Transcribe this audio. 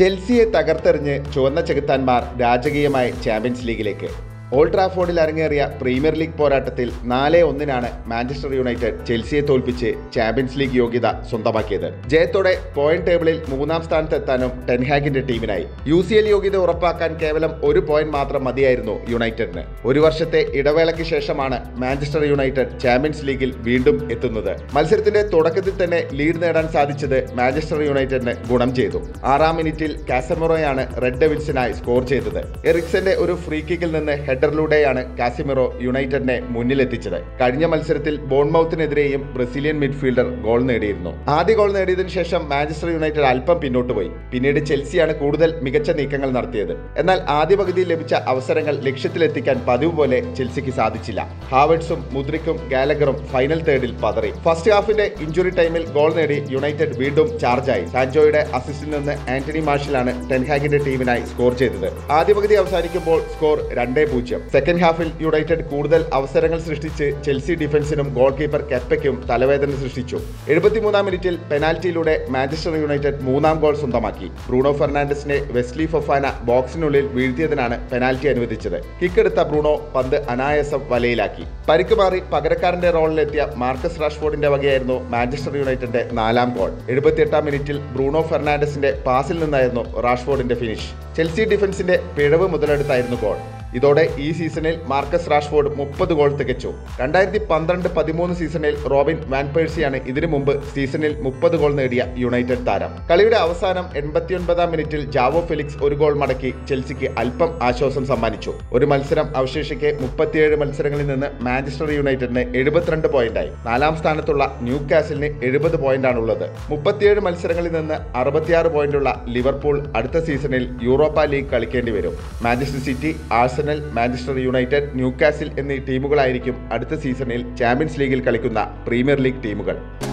ചെൽസിയെ തകർത്തെറിഞ്ഞ് ചുവന്ന ചെകുത്താന്മാർ രാജകീയമായ champions ലീഗിലേക്ക് old ട്രാഫോർഡിൽ അരങ്ങേറിയ premier league പോരാട്ടത്തിൽ നാല് ഒന്നിനാണ് മാഞ്ചസ്റ്റർ യുണൈറ്റഡ് ചെൽസിയെ തോൽപ്പിച്ച് ചാമ്പ്യൻസ് ലീഗ് യോഗ്യത സ്വന്തമാക്കിയത് ജയത്തോടെ പോയിന്റ് ടേബിളിൽ മൂന്നാം സ്ഥാനത്തെത്താനും ടെൻഹാഗിന്റെ ടീമിനായി യു സി എൽ യോഗ്യത ഉറപ്പാക്കാൻ കേവലം ഒരു പോയിന്റ് മാത്രം മതിയായിരുന്നു യുണൈറ്റഡിന് ഒരു വർഷത്തെ ഇടവേളയ്ക്ക് ശേഷമാണ് മാഞ്ചസ്റ്റർ യുണൈറ്റഡ് ചാമ്പ്യൻസ് ലീഗിൽ വീണ്ടും എത്തുന്നത് മത്സരത്തിന്റെ തുടക്കത്തിൽ തന്നെ ലീഡ് നേടാൻ സാധിച്ചത് മാഞ്ചസ്റ്റർ യുണൈറ്റഡിന് ഗുണം ചെയ്തു ആറാം മിനിറ്റിൽ കാസമിറോയാണ് റെഡ് ഡെവിൾസിനായി സ്കോർ ചെയ്തത് എറിക്സന്റെ ഒരു ഫ്രീ കിക്കിൽ നിന്ന് ഹെഡറിലൂടെയാണ് കാസിമിറോ യുണൈറ്റഡിനെ മുന്നിലെത്തിച്ചത് കഴിഞ്ഞ മത്സരത്തിൽ ബോൺമൌത്തിനെതിരെയും ബ്രസീലിയൻ മിഡ്ഫീൽഡർ ഗോൾ നേടിയിരുന്നു ആദ്യ ഗോൾ നേടിയതിനു ശേഷം മാഞ്ചസ്റ്റർ യുണൈറ്റഡ് അല്പം പിന്നോട്ട് പോയി പിന്നീട് ചെൽസിയാണ് കൂടുതൽ മികച്ച നീക്കങ്ങൾ നടത്തിയത് എന്നാൽ ആദ്യ പകുതിയിൽ ലഭിച്ച അവസരങ്ങൾ ലക്ഷ്യത്തിലെത്തിക്കാൻ പതിവ് പോലെ ചെൽസിക്ക് സാധിച്ചില്ല ഹാവർട്സും മുദ്രിക്കും ഗാലഗറും ഫൈനൽ തേർഡിൽ പതറി ഫസ്റ്റ് ഹാഫിന്റെ ഇഞ്ചുറി ടൈമിൽ ഗോൾ നേടി യുണൈറ്റഡ് വീണ്ടും ചാർജായി സാൻജോയുടെ അസിസ്റ്റിൽ നിന്ന് ആന്റണി മാർഷലാണ് ടെൻഹാഗിന്റെ ടീമിനായി സ്കോർ ചെയ്തത് ആദ്യ പകുതി അവസാനിക്കുമ്പോൾ സ്കോർ രണ്ടേ പൂജ്യം സെക്കൻഡ് ഹാഫിൽ യുണൈറ്റഡ് കൂടുതൽ അവസരങ്ങൾ സൃഷ്ടിച്ച് ചെൽസി ഡിഫൻസിനും ഗോൾ കീപ്പർ കെപ്പയ്ക്കും തലവേദന സൃഷ്ടിച്ചു എഴുപത്തിമൂന്നാം മിനിറ്റിൽ പെനാൽറ്റിയിലൂടെ മാഞ്ചസ്റ്റർ യുണൈറ്റഡ് മൂന്നാം ഗോൾ സ്വന്തമാക്കി ബ്രൂണോ ഫെർണാണ്ടസിനെ വെസ്ലി ഫൊഫാന ബോക്സിനുള്ളിൽ വീഴ്ത്തിയതിനാണ് പെനാൽറ്റി അനുവദിച്ചത് കിക്കെടുത്ത ബ്രൂണോ പന്ത് അനായാസം വലയിലാക്കി പരിക്ക് മാറി പകരക്കാരന്റെ റോളിലെത്തിയ മാർക്കസ് റാഷ്ഫോർഡിന്റെ വകയായിരുന്നു മാഞ്ചസ്റ്റർ യുണൈറ്റഡിന്റെ നാലാം ഗോൾ എഴുപത്തിയെട്ടാം മിനിറ്റിൽ ബ്രൂണോ ഫെർണാണ്ടസിന്റെ പാസിൽ നിന്നായിരുന്നു റാഷ്ഫോർഡിന്റെ ഫിനിഷ് ചെൽസി ഡിഫൻസിന്റെ പിഴവ് മുതലെടുത്തായിരുന്നു ഗോൾ ഇതോടെ ഈ സീസണിൽ മാർക്കസ് റാഷ്ഫോർഡ് മുപ്പത് ഗോൾ തികച്ചു രണ്ടായിരത്തി പന്ത്രണ്ട് പതിമൂന്ന് സീസണിൽ റോബിൻ വാൻപേഴ്സിയാണ് ഇതിനു മുമ്പ് സീസണിൽ മുപ്പത് ഗോൾ നേടിയ യുണൈറ്റഡ് താരം കളിയുടെ അവസാനം എൺപത്തിയൊൻപതാം മിനിറ്റിൽ ജാവോ ഫെലിക്സ് ഒരു ഗോൾ മടക്കി ചെൽസിക്ക് അല്പം ആശ്വാസം സമ്മാനിച്ചു ഒരു മത്സരം അവശേഷിക്കെ മുപ്പത്തിയേഴ് മത്സരങ്ങളിൽ നിന്ന് മാഞ്ചസ്റ്റർ യുണൈറ്റഡിന് എഴുപത്തിരണ്ട് പോയിന്റായി നാലാം സ്ഥാനത്തുള്ള ന്യൂ കാസിലിന് എഴുപത് പോയിന്റാണുള്ളത് മുപ്പത്തിയേഴ് മത്സരങ്ങളിൽ നിന്ന് അറുപത്തിയാറ് പോയിന്റുള്ള ലിവർപൂൾ അടുത്ത സീസണിൽ യൂറോപ്പ ലീഗ് കളിക്കേണ്ടി വരും Manchester City Arsenal Manchester United Newcastle എന്നീ ടീമുകളായിരിക്കും അടുത്ത സീസണിൽ ചാമ്പ്യൻസ് ലീഗിൽ കളിക്കുന്ന പ്രീമിയർ ലീഗ് ടീമുകൾ